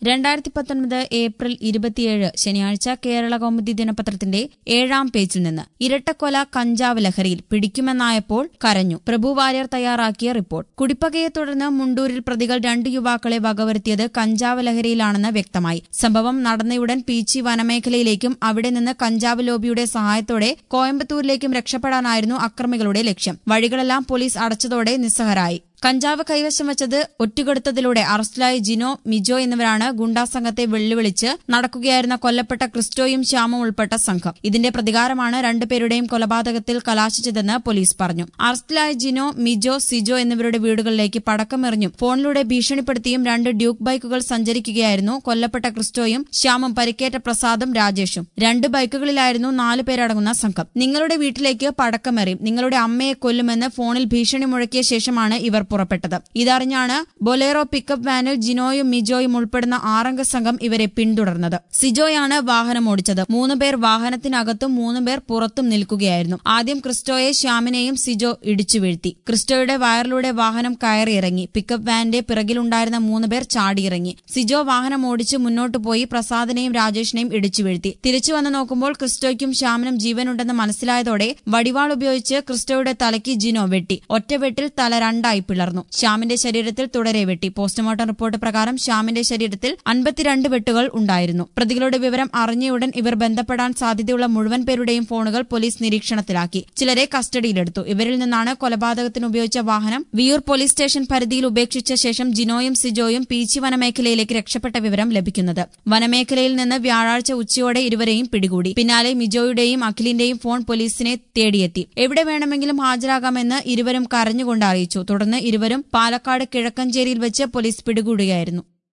രണ്ടായിരത്തി പത്തൊൻപത് ഏപ്രിൽ ഇരുപത്തിയേഴ് ശനിയാഴ്ച കേരള കൗമുദി ദിനപത്രത്തിന്റെ ഏഴാം പേജിൽ നിന്ന് ഇരട്ടക്കൊല കഞ്ചാവ് ലഹരിയിൽ പിടിക്കുമെന്നായപ്പോൾ കരഞ്ഞു പ്രഭു വാര്യർ തയ്യാറാക്കിയ റിപ്പോർട്ട് കുടിപ്പകയെ തുടർന്ന് മുണ്ടൂരിൽ പ്രതികൾ രണ്ട് യുവാക്കളെ വകവരുത്തിയത് കഞ്ചാവ് ലഹരിയിലാണെന്ന് വ്യക്തമായി സംഭവം നടന്നയുടൻ പീച്ചി വനമേഖലയിലേക്കും അവിടെ നിന്ന് കഞ്ചാവ് ലോബിയുടെ സഹായത്തോടെ കോയമ്പത്തൂരിലേക്കും രക്ഷപ്പെടാനായിരുന്നു അക്രമികളുടെ ലക്ഷ്യം വഴികളെല്ലാം പോലീസ് അടച്ചതോടെ നിസ്സഹരായി കഞ്ചാവ് കൈവശം വെച്ചത് ഒറ്റുകെടുത്തതിലൂടെ അറസ്റ്റിലായ ജിനോ മിജോ എന്നിവരാണ് ഗുണ്ടാ സംഘത്തെ വെല്ലുവിളിച്ച് നടക്കുകയായിരുന്ന കൊല്ലപ്പെട്ട ക്രിസ്റ്റോയും ശ്യാമും ഉൾപ്പെട്ട സംഘം ഇതിന്റെ പ്രതികാരമാണ് രണ്ടുപേരുടെയും കൊലപാതകത്തിൽ കലാശിച്ചതെന്ന് പോലീസ് പറഞ്ഞു അറസ്റ്റിലായ ജിനോ മിജോ സിജോ എന്നിവരുടെ വീടുകളിലേക്ക് പടക്കമെറിഞ്ഞും ഫോണിലൂടെ ഭീഷണിപ്പെടുത്തിയും രണ്ട് ഡ്യൂക്ക് ബൈക്കുകൾ സഞ്ചരിക്കുകയായിരുന്നു കൊല്ലപ്പെട്ട ക്രിസ്റ്റോയും ശ്യാമും പരിക്കേറ്റ പ്രസാദും രാജേഷും രണ്ട് ബൈക്കുകളിലായിരുന്നു നാലു പേരടങ്ങുന്ന സംഘം നിങ്ങളുടെ വീട്ടിലേക്ക് പടക്കമെറിയും നിങ്ങളുടെ അമ്മയെ കൊല്ലുമെന്ന് ഫോണിൽ ഭീഷണി മുഴക്കിയ ശേഷമാണ് ഇവർ പുറപ്പെട്ടത് ഇതറിഞ്ഞാണ് ബൊലേറോ പിക്കപ്പ് വാനിൽ ജിനോയും മിജോയും ഉൾപ്പെടുന്ന ആറംഗ സംഘം ഇവരെ പിന്തുടർന്നത് സിജോയാണ് വാഹനം ഓടിച്ചത് മൂന്നുപേർ വാഹനത്തിനകത്തും മൂന്നുപേർ പുറത്തും നിൽക്കുകയായിരുന്നു ആദ്യം ക്രിസ്റ്റോയെ ശ്യാമിനെയും സിജോ ഇടിച്ചു വീഴ്ത്തി ക്രിസ്റ്റോയുടെ വയറിലൂടെ വാഹനം കയറിയിറങ്ങി പിക്കപ്പ് വാനിന്റെ പിറകിലുണ്ടായിരുന്ന മൂന്നുപേർ ചാടിയിറങ്ങി സിജോ വാഹനം ഓടിച്ച് മുന്നോട്ട് പോയി പ്രസാദിനെയും രാജേഷിനെയും ഇടിച്ചു വീഴ്ത്തി തിരിച്ചു വന്ന് നോക്കുമ്പോൾ ക്രിസ്റ്റോയ്ക്കും ശ്യാമിനും ജീവനുണ്ടെന്ന് മനസ്സിലായതോടെ വടിവാൾ ഉപയോഗിച്ച് ക്രിസ്റ്റോയുടെ തലയ്ക്ക് ജിനോ വെട്ടി ഒറ്റവെട്ടിൽ തല രണ്ടായി പിളർന്നു ശ്യാമിന്റെ ശരീരത്തിൽ തുടരെ വെട്ടി പോസ്റ്റ്മോർട്ടം റിപ്പോർട്ട് പ്രകാരം ശ്യാമിന്റെ ശരീരത്തിൽ അൻപത്തിരണ്ട് വെട്ടുകൾ ഉണ്ടായിരുന്നു പ്രതികളുടെ വിവരം അറിഞ്ഞയുടൻ ഇവർ ബന്ധപ്പെടാൻ സാധ്യതയുള്ള മുഴുവൻ പേരുടെയും ഫോണുകൾ പോലീസ് നിരീക്ഷണത്തിലാക്കി ചിലരെ കസ്റ്റഡിയിലെടുത്തു ഇവരിൽ നിന്നാണ് കൊലപാതകത്തിന് ഉപയോഗിച്ച വാഹനം വിയൂർ പോലീസ് സ്റ്റേഷൻ പരിധിയിൽ ഉപേക്ഷിച്ച ശേഷം ജിനോയും സിജോയും പീച്ചി വനമേഖലയിലേക്ക് രക്ഷപ്പെട്ട വിവരം ലഭിക്കുന്നത് വനമേഖലയിൽ നിന്ന് വ്യാഴാഴ്ച ഉച്ചയോടെ ഇരുവരെയും പിടികൂടി പിന്നാലെ മിജോയുടെയും അഖിലിന്റെയും ഫോൺ പോലീസിനെ തേടിയെത്തി എവിടെ വേണമെങ്കിലും ഹാജരാകാമെന്ന് ഇരുവരും കരഞ്ഞുകൊണ്ട് അറിയിച്ചു തുടർന്ന് ഇരുവരും പാലക്കാട് കിഴക്കഞ്ചേരിയിൽ വെച്ച് പോലീസ് പിടികൂടുകയായിരുന്നു